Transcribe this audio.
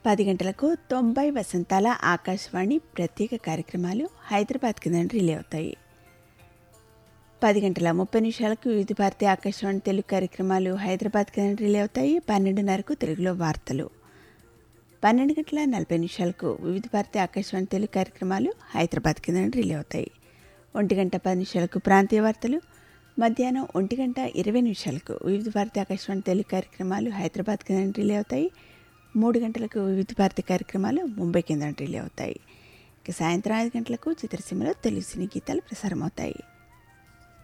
పది గంటలకు తొంభై వసంతాల ఆకాశవాణి ప్రత్యేక కార్యక్రమాలు హైదరాబాద్ కింద రిలే అవుతాయి పది గంటల ముప్పై నిమిషాలకు వివిధ భారతి ఆకాశవాణి తెలుగు కార్యక్రమాలు హైదరాబాద్ కింద రిలే అవుతాయి పన్నెండున్నరకు తెలుగులో వార్తలు పన్నెండు గంటల నలభై నిమిషాలకు వివిధ భారతి ఆకాశవాణి తెలుగు కార్యక్రమాలు హైదరాబాద్ కింద రిలే అవుతాయి ఒంటి గంట పది నిమిషాలకు ప్రాంతీయ వార్తలు మధ్యాహ్నం ఒంటి గంట ఇరవై నిమిషాలకు వివిధ భారతి ఆకాశవాణి తెలుగు కార్యక్రమాలు హైదరాబాద్ కింద రిలే అవుతాయి మూడు గంటలకు వివిధ భారతి కార్యక్రమాలు ముంబై కింద రిలే అవుతాయి ఇక సాయంత్రం ఐదు గంటలకు చిత్రసీమలో తెలుగు సినీ గీతాలు ప్రసారం అవుతాయి